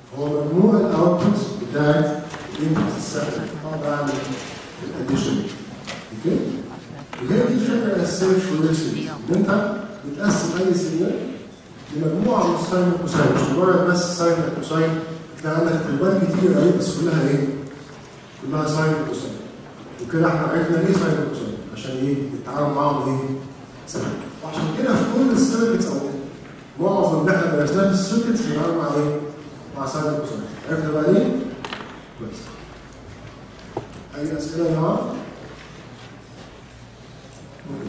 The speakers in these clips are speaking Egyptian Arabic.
هو مجموع الاوتبوتس بتاعت الانبوت السهل اقدر اعمل الاديشن اوكي وهي دي الفكره الاساسيه في فورير سيريز ان انت بتقسم اي سيجنال لمجموعه من الساين والكوساين مش مجرد بس ساين وكوساين تلاقي عندك تربات كتير قوي بس كلها ايه؟ كلها ساين وكوساين وكده احنا عرفنا ليه ساين وكوساين عشان ايه؟ التعامل معاهم ايه؟ سهل وعشان كده في كل السيركتس او معظم اللي احنا درسناه في السيركتس بنتعامل مع ايه؟ مع ساين وكوساين عرفنا بقى ليه؟ كويس اي اسئله يا جماعه؟ ممكن.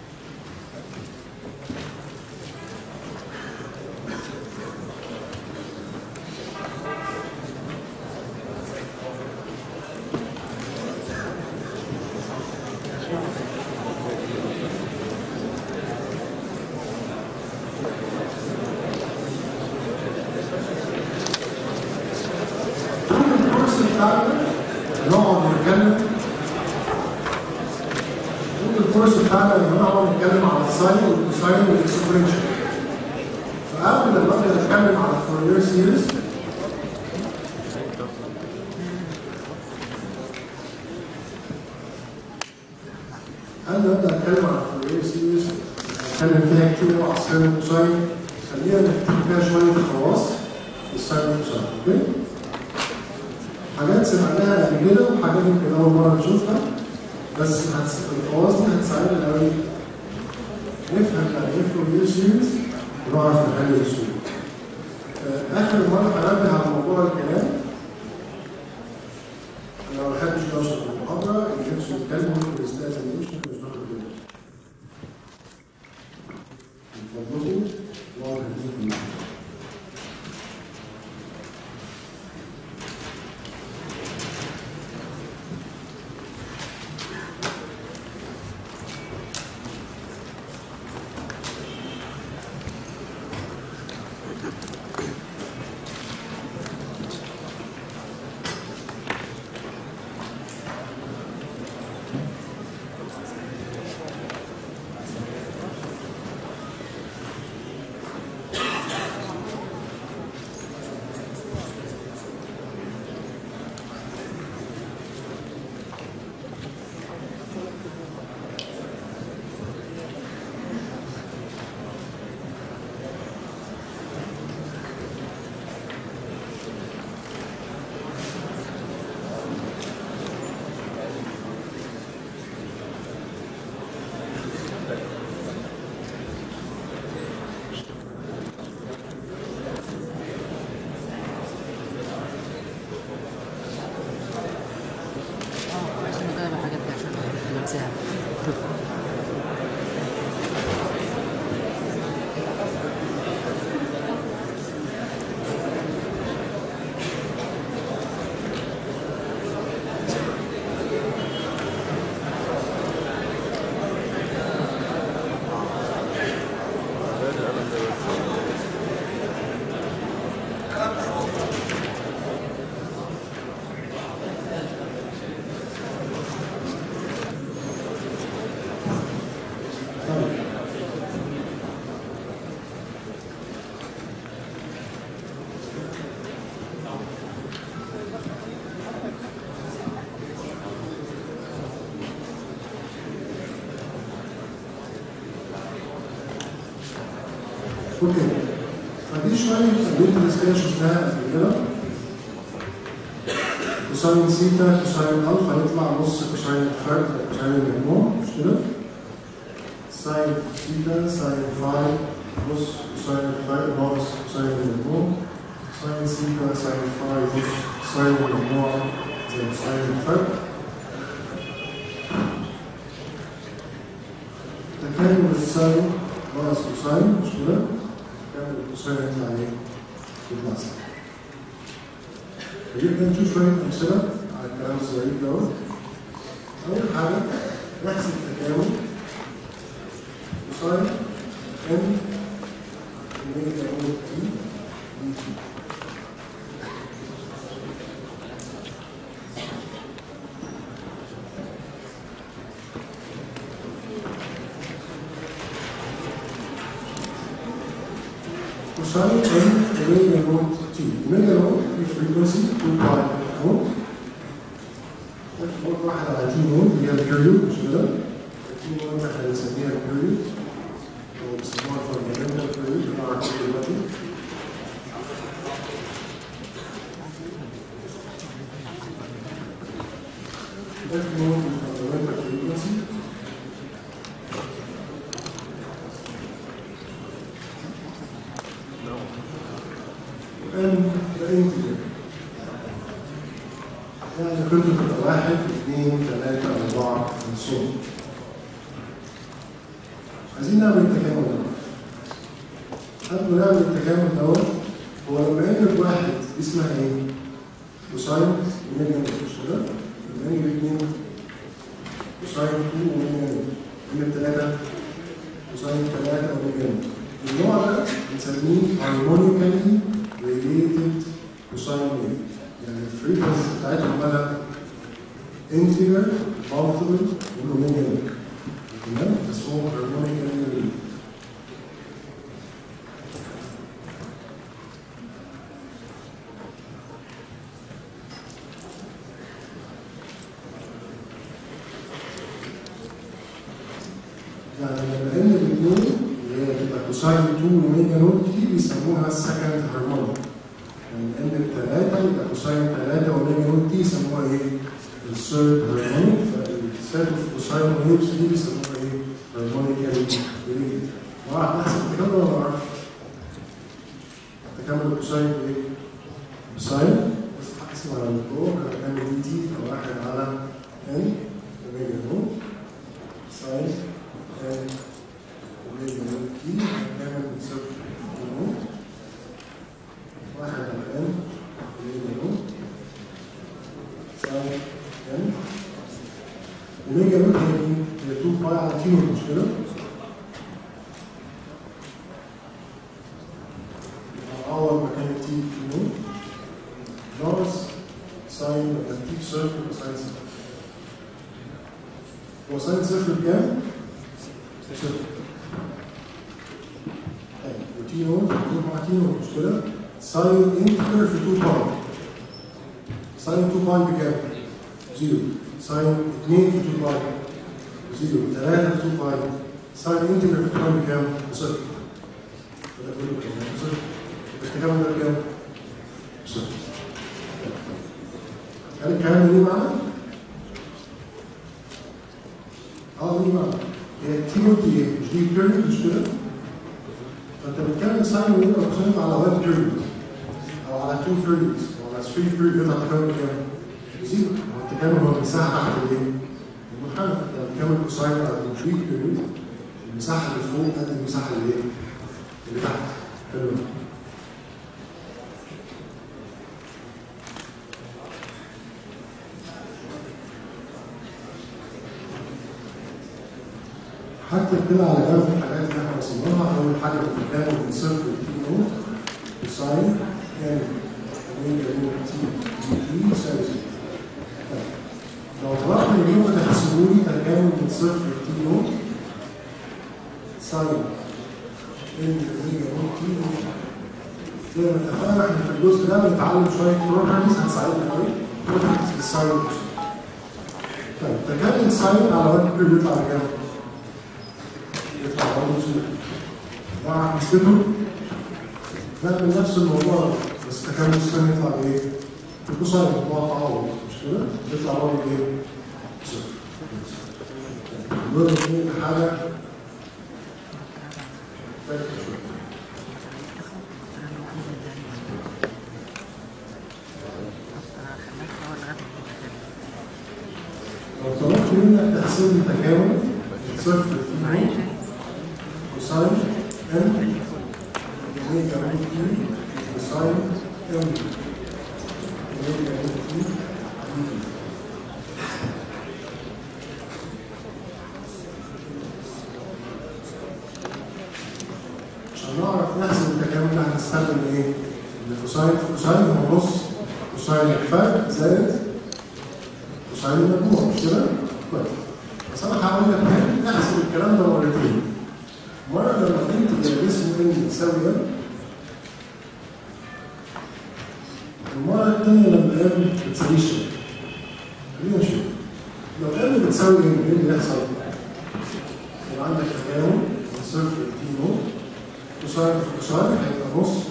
طول الكورس بتاعنا نقعد نتكلم طول الكورس بتاعنا لما نقعد نتكلم على الساين والكوساين والاكسبريشن فقبل لما ابدا اتكلم على الفورير سيريز قبل ما ابدا اتكلم على الفورير سيريز اتكلم فيها كتير على الساين والكوساين خلينا نكتب فيها شويه خواص للساين والكوساين اوكي؟ حاجات سمعناها قبل كده وحاجات يمكن اول مره نشوفها بس هتس- الخواص دي هتساعدنا قوي نفهم يعني ايه فورير سيريز ونعرف نحل بسهوله. آه، اخر مره هنبه على موضوع الكلام انا ما بحبش نشر في المحاضره اللي نفسه يتكلم ممكن يستاذن يمشي مش باخد كده. من فضلكم نقعد هديه في المحاضره. اه عشان نجرب الحاجات دي عشان نلمسها اوكي فدي شويه البنت كده شفناها قبل كده كوساين سيتا كوساين الفا يطلع نص كوساين الفرد كوساين المجموع مش كده؟ ساين سيتا ساين فاي نص كوساين الفرد ناقص كوساين المجموع ساين سيتا ساين فاي نص كوساين المجموع زي كوساين الفرد تكامل الساين ناقص كوساين مش كده؟ كامل الكوساين يطلع ايه؟ يطلع صح. فجبنا نشوف شوية أمثلة على الكلام الظريف دوت. أول حاجة نحسب التكامل كوساين ان ميجا روت تي دي تي. كوساين ان اوميجا روت تي اوميجا روت في فريكونسي 2 باي نود نود واحد على تي نود اللي هي البيريود مش كده؟ التي نود احنا بنسميها البيريود او بيسموها فاندامنتال بيريود اللي انا عارفه دلوقتي F node is fundamental frequency ان الانتجر يعني كنت تبقى واحد اثنين ثلاثة أربعة خمسون عايزين نعمل التكامل ده قبل ما نعمل التكامل دوت هو لما يجي واحد دي اسمها ايه؟ كوساين وميجا نوت مش كده؟ لما يجي اثنين كوساين 2 وميجا نوت يجي ثلاثة كوساين ثلاثة وميجا نوت النوع ده بنسميه هارمونيكالي related cosine wave يعني الفريكونسي بتاعتهم مالها انتجر multiple ونومينال تمام اسمهم هارمونيكال wave يعني لما ان الاثنين اللي هي تبقى كوساين 2 وميجا نوت دي بيسموها سكند هارمونيك يعني ان الثلاثه يبقى كوساين 3 وميجا نوت دي يسموها ايه؟ الثيرد هارمونيك فالسيت اوف كوساين ويفز دي بيسموها ايه؟ هارمونيكال ريليتد واحد نحسب الكلام ولا ما اعرفش؟ تكامل الكوساين ايه؟ كوساين بس هقسم على الفوق هتكامل دي تي فواحد على ان وميجا نوت ساين ان وميجا نوت تي هنعمل بصفر نوت واحد على ان وميجا نوت ساين ان وميجا نوت هي مين؟ هي 2 باي على تي نوت مش كده؟ أول مكان تي في نوت ناقص ساين تي صفر وساين صفر هو ساين صفر بكام؟ صفر طيب وتي نوت نروح مع تي نوت مش كده؟ ساين انتجر في 2 باي ساين 2 باي بكام؟ زيرو ساين 2 في 2 باي زيرو 3 في 2 باي ساين انتجر في 2 باي بكام؟ صفر وده كله بكام؟ صفر الكلام ده بكام؟ صفر هل الكلام ده ليه معنى؟ اه ليه معنى؟ هي التي نوت دي ايه؟ مش دي بيريود مش كده؟ فانت بتكمل ساين ويف او كوساين على 1 بيريود او على 2 بيريودز او على 3 بيريود هتكمل بكام؟ زيرو هو التكامل هو المساحه تحت الايه؟ المنحنى يعني بتكمل كوساين على 3 بيريود المساحه اللي فوق قد المساحه اللي ايه؟ اللي تحت حلو حتى كده على جنب الحاجات اللي احنا وصلناها اول حاجه بتتكلم من صفر تي نوت كوساين كام اوميجا نوت تي دي تي يساوي صفر. طيب، لو طلبت منكم تحسبوا لي تكامل من صفر تي نوت ساين ان اوميجا نوت تي زي ما اتفقنا احنا في الجزء ده بنتعلم شويه بروجرامز هتساعدنا قوي بروجرامز بالساين طيب تكامل ساين على 1 بيريود يطلع بكام؟ يطلع برضه صفر. مع نسبته نعمل نفس الموضوع بس تكامل السنة يطلع بايه؟ الكوساين موضوع تعوض مش كده؟ يطلع برضه بايه؟ صفر. دول الاثنين حاجة فاكر شوية. لو طلبت منك تحسب لي تكامل صفر في نوت كوساين ام اوميجا روت تي كوساين ام اوميجا روت تي دي تي. عشان نعرف نحسب التكامل ده هنستخدم ايه؟ ان كوساين في كوساين هو نص كوساين الفرق زائد كوساين المجموع مش كده؟ كويس بس انا هقول لك هنا احسب الكلام ده مرتين مرة لما كنت جايب اسمه ان يساوي ام المرة الثانية لما ام بتساويش ايه؟ خلينا نشوف لو ام بتساوي ايه؟ ايه اللي يحصل؟ يبقى عندك تجاوب من صفر لتي نوت كوساين في كوساين هيبقى نص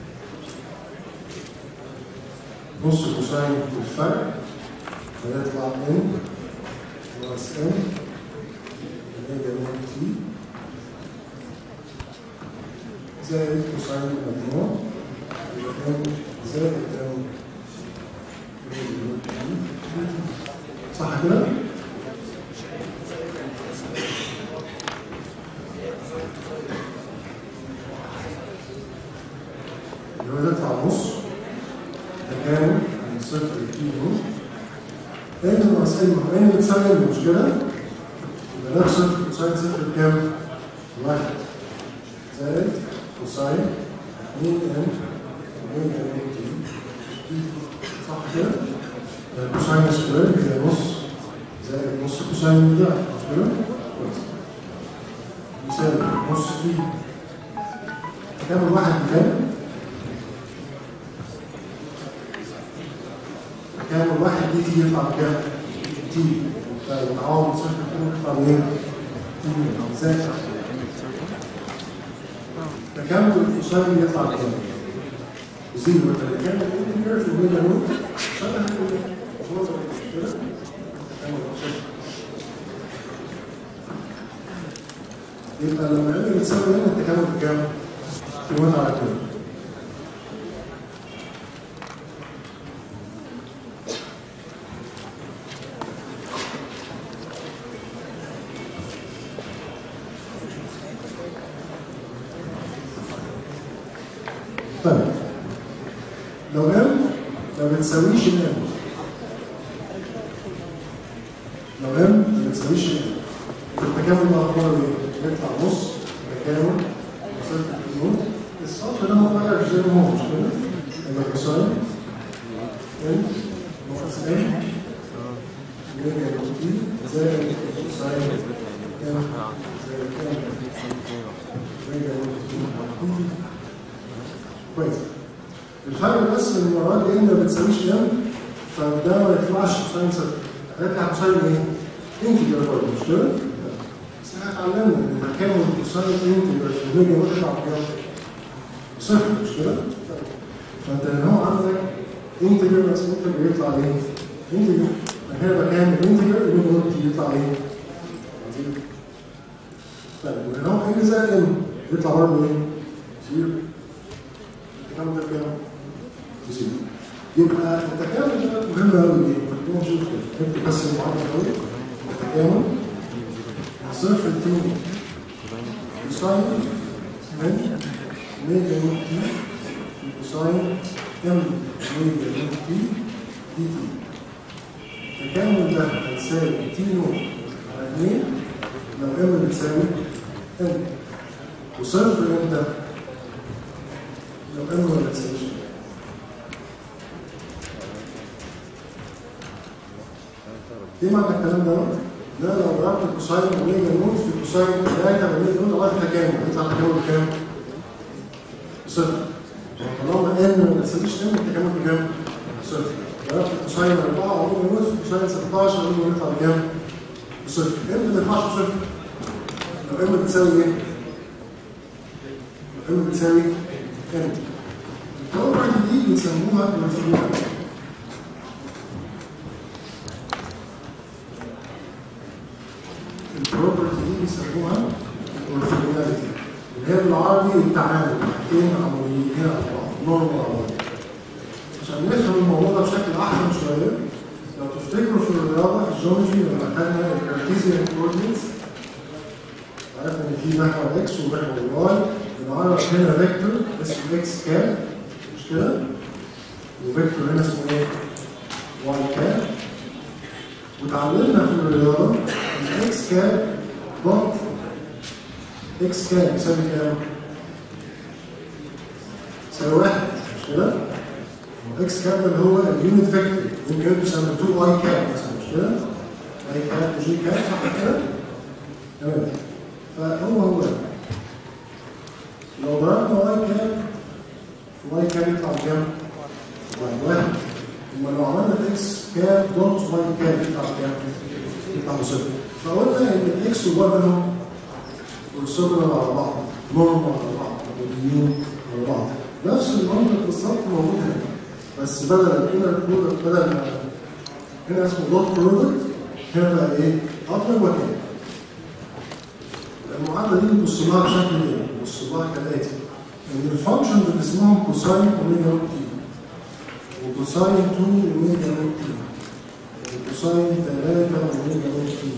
نص كوساين في الفرق هيطلع ان ناقص ان ميجا نوت تي زائد كوساين المجموع يبقى ان زائد ان ميجا نوت تي صح كده؟ يبقى ده يطلع نص تكامل من صفر لتي نوت ان ناقص ان ما ان بتساوي ان مش كده؟ يبقى ده صفر كوساين صفر بكام؟ واحد زائد كوساين 2 ان ميجا نوت تي صح كده؟ يبقى كوساين سكوير هي نص زائد نص كوساين ضعف مش كده؟ كويس يساوي نص تي تكامل واحد بكام؟ تكامل واحد دي تي يطلع بكام؟ تي فالمعاوض صفر يكون يطلع بايه؟ تي زائد تكامل الكوساين يطلع بكام؟ زيرو تكامل الانتجر في الميجا نوت شبه النقطة كده تكامل صفر يبقى لما ال بتساوي هنا التكامل بكام؟ في 1 على 2 طيب لو ام ما بتساويش الام لو ام ما بتساويش الام التكامل ده اخباره ايه؟ يطلع نص تكامل صفر نص السطر ده هو بقى زي ما هو مش كده؟ يبقى كوساين ان ناقص ان ميجا تي زائد كوساين ان زائد ان ميجا تي كويس الفرق بس ان المره دي ان ما بتساويش ام فده ما يطلعش كوساين صفر هيطلع كوساين ايه؟ انتجر برضه مش كده؟ بس احنا اتعلمنا ان تكامل الكوساين انتجر في الميجا يطلع بكام؟ صفر مش كده؟ فانت هنا هو عندك انتجر بس انتجر يطلع ايه؟ انتجر فهنا بكامل انتجر الميجا نوت يطلع ايه؟ زيرو طيب وهنا هو ان زائد ام يطلع برضه ايه؟ زيرو التكامل ده بكام؟ بزيرو يبقى التكامل ده مهم قوي ليه؟ خلينا نشوف كده نكتب بس المعادله قوي التكامل صفر اتنين كوساين من ميجا نوت تي كوساين ام ميجا نوت تي دي تي التكامل ده هيساوي تي نوت على 2 لو ام بتساوي ام وصفر امتى؟ لو ام ما بتساويش ايه معنى الكلام ده؟ ده لو ضربت الكوساين وميجا نوت في كوساين 3 وميجا نوت لغايه تكامل يطلع تكامل بكام؟ صفر طالما ان ما بتساويش ان التكامل بكام؟ صفر ضربت الكوساين 4 وميجا نوت في كوساين 16 وميجا نوت يطلع بكام؟ بصفر امتى ما يطلعش صفر؟ لو ام بتساوي ايه؟ لو ام بتساوي ان البروبرتي دي بيسموها الانفلونيا البروبرتي دي بيسموها الاورثوجوناليتي اللي هي بالعربي التعامل حاجتين عموديين على بعض نورمال على بعض عشان نفهم الموضوع ده بشكل احسن شويه لو تفتكروا في الرياضه في الجيولوجي لما خدنا الكارتيزيان كوردينتس عرفنا ان في محور اكس ومحور واي بنعرف هنا فيكتور اسمه اكس كاب مش كده؟ وفيكتور هنا اسمه ايه؟ واي كاب وتعلمنا في الرياضه ان اكس كاب دوت اكس كاب يساوي كام؟ يساوي واحد مش كده؟ اكس كاب ده اللي هو اليونت فيكتور يمكن تسمى 2 واي كاب مثلا مش كده؟ واي كاب وجي كاب صح كده؟ تمام فهو هو ده. لو ضربنا واي كاب واي كاب يطلع بكام؟ واحد اكس كاب دوت واي كاب يطلع كام؟ يطلع صفر فقلنا ان الاكس والواي بينهم والسوبر على بعض نورم على بعض واليو على بعض نفس المنطق بالظبط موجود هنا بس بدل الانر برودكت بدل ما هنا اسمه دوت برودكت هنا بقى ايه؟ اطول وكام المعادله دي نبص لها بشكل ايه؟ نبص لها كالاتي ان الفانكشنز اللي اسمهم كوساين اوميجا روت تي وكوساين 2 اوميجا روت تي وكوساين 3 اوميجا روت تي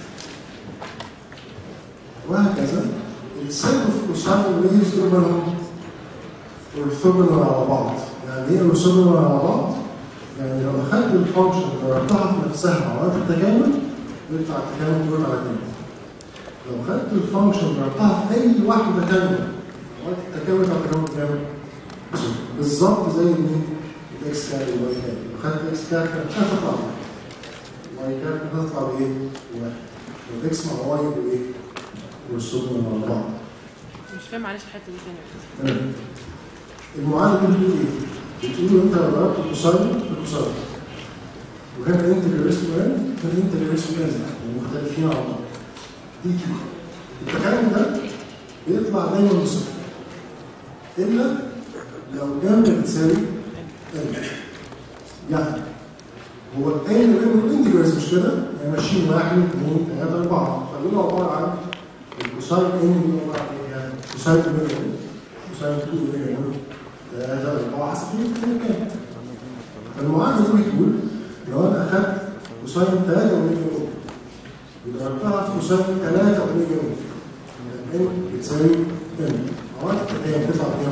وهكذا السيت اوف كوساين ويفز دول مالهم اورثوجونال على بعض يعني ايه اورثوجونال على بعض؟ يعني لو اخدت الفانكشن ضربتها في نفسها وعملت التكامل يطلع التكامل دول على اتنين لو خدت الفانكشن ضربتها في اي واحده ثانيه عملت التكامل بتاع التكامل كام؟ بالظبط زي مين؟ الاكس كاب والواي كاب لو خدت اكس كاب كانت مش هتطلع واي كاب كانت هتطلع بايه؟ واحد والاكس مع واي بايه؟ والسوبر مع بعض مش فاهم معلش الحته دي تاني تمام المعادله دي بتقول ايه؟ بتقول انت لو ضربت كوساين في كوساين وهنا انتجر اسمه ان هنا انتجر اسمه ان ومختلفين عن بعض دي كده التكامل ده بيطلع دايما بصفر الا لو جنب بتساوي ان يعني هو الان اللي بينهم الانتجرز مش كده؟ يعني ماشيين واحد اثنين ثلاثه اربعه فدول عباره عن الكوساين ان اللي هو عباره عن ايه يعني؟ كوساين اوميجا ان كوساين 2 اوميجا ان ثلاثه اربعه حسب مين كام المعادله دي بتقول لو انا اخدت كوساين 3 اوميجا ان وضربتها في كوساين 3 اوميجا ان ان بتساوي ان عملت التكامل بتطلع بكام؟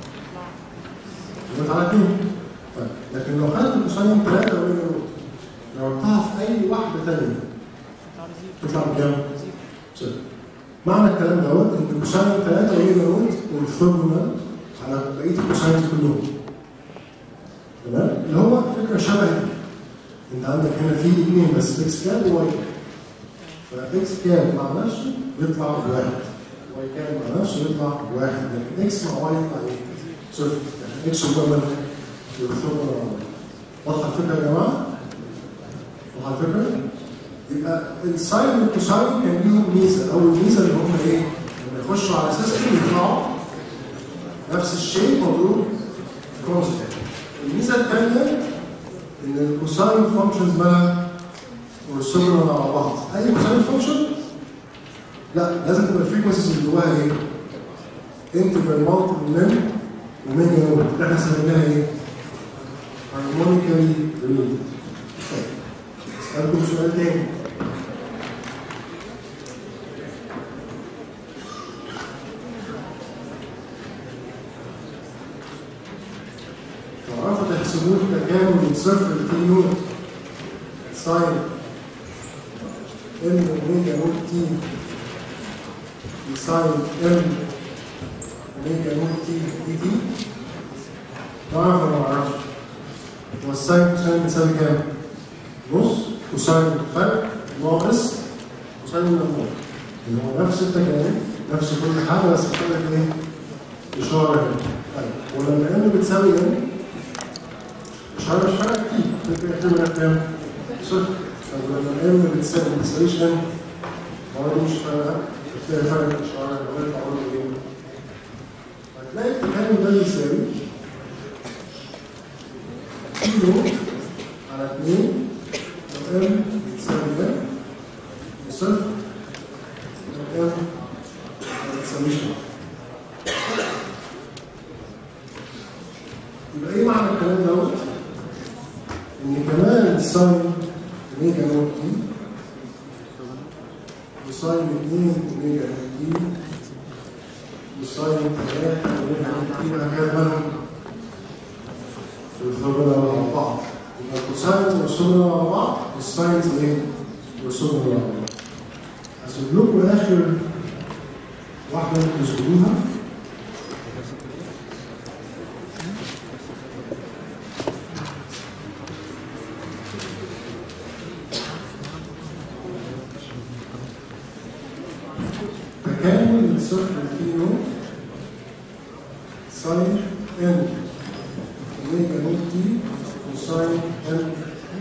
يبقى على 2 طيب لكن لو خدت كوساين 3 اوميجا ان ضربتها في اي واحده ثانيه تطلع بكام؟ صفر معنى الكلام دوت ان كوساين 3 اوميجا نوت اورثوجونال على بقيه الكوساينز كلهم تمام؟ اللي هو فكره شبه دي انت عندك هنا في اثنين بس اكس كاب وواي كاب فاكس كاب مع نفسه يطلع بواحد واي كاب مع نفسه يطلع بواحد لكن اكس مع واي يطلع ايه؟ صفر يعني اكس هو من اورثوجونال واضحه الفكره يا جماعه؟ واضحه الفكره؟ يبقى الساين والكوساين كان ليهم ميزه اول ميزه اللي هم ايه؟ لما يخشوا على سيستم يطلعوا نفس الشيء مضروب كونستنت الميزه الثانيه ان الكوساين فانكشنز مالها اورثوجونال على بعض اي كوساين فانكشن لا لازم تبقى الفريكونسيز اللي جواها ايه؟ انتجرال مالتيبل من وميجا نوت اللي احنا سميناها ايه؟ هارمونيكالي ريليتد اسالكم سؤال تاني تعرفوا تحسبوا التكامل من صفر ل 2 نوت ساين ام اوميجا نوت تي ساين ام اوميجا نوت تي دي تي تعرف ولا ما اعرفش هو الساين كوساين بتساوي كام؟ نص كوساين فرق ناقص كوساين المجموع اللي هو نفس التكامل نفس كل حاجه بس بتقول ايه؟ اشاره هنا طيب ولما ان بتساوي ان اشاره مش فارقه كتير ممكن نعتبرها كام؟ صفر طب لما ان بتساوي ما بتساويش ان برضه مش فارقه بتلاقي فرق الاشاره اللي بيطلع برضه ايه؟ هتلاقي التكامل ده يساوي كيلو على 2 ام بتساوي ده وصفر ام ما بتساويش يبقى ايه معنى الكلام دوت؟ ان كمان الساين اوميجا نوت دي وساين 2 اوميجا نوت دي وساين 3 اوميجا نوت دي وهكذا مالهم والثمرة مع بعض يبقى الكوساين والسمنة مع بعض والساينز ايه؟ والسمنة مع بعض هسيب لكم آخر واحدة تذكروها تكامل من صفر لكيلو ساين ان اوميجا نوت تي وساين ان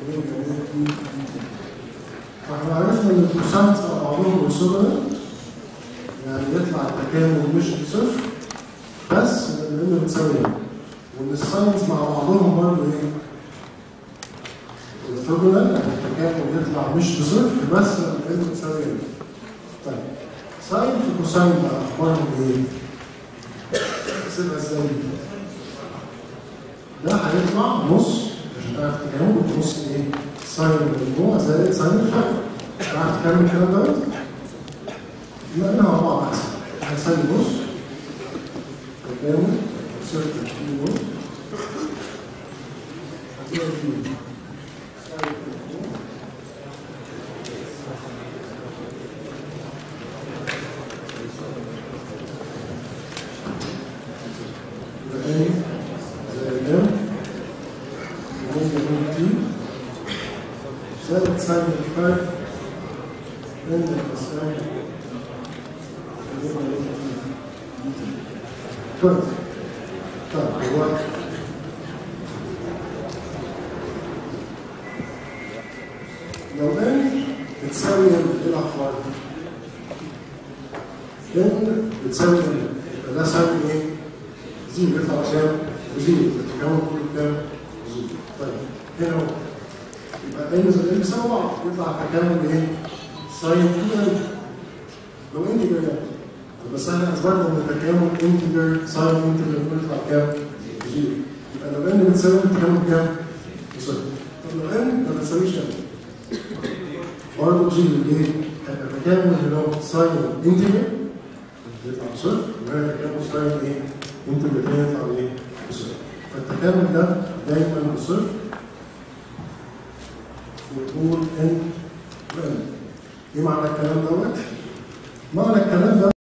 اوميجا نوت تي فاحنا عرفنا ان الكوساينز مع بعضهم اوسوبرا يعني يطلع التكامل مش بصفر بس لانه بتساوي وان الساينز مع بعضهم برضه ايه؟ orthogonal يعني التكامل يطلع مش بصفر بس لانه بتساوي طيب ساين في كوساين بقى اخبارهم ايه؟ احسبها ازاي؟ ده هيطلع نص عشان تعرف تكامل نص ايه؟ ساين المجموع زائد ساين الفرق تعرف تكمل الكلام دوت؟ نقلها مع بعض احسن هنساوي نص تكامل صفر في نص هتبقى في ساين المجموع يبقى تاني زائد ام وممكن نقول تي زائد ساين الفرق بين الكوساين كويس طيب هو لو ان بتساوي ايه الاخبار؟ ان بتساوي ان يبقى ده ساوي ايه؟ زيرو يطلع كام؟ وزيرو التكامل كله كام؟ زيرو طيب هنا اهو يبقى ان زائد ان بيساوي بعض يطلع التكامل ايه؟ ساين 2 لو انتجر يعني يبقى سهل اثبتنا ان التكامل انتجر ساين انتجر بيطلع كام؟ زيرو يبقى لو ان بتساوي التكامل كام؟ صفر طب لو ان ما بتساويش ان برضه زيرو ليه؟ هيبقى التكامل اللي هو ساين انتجر يطلع صفر وهنا التكامل ساين ايه؟ انتجر تاني يطلع ايه؟ بصفر فالتكامل ده دايما بصفر ونقول ان وان ايه معنى الكلام دوت؟ معنى الكلام ده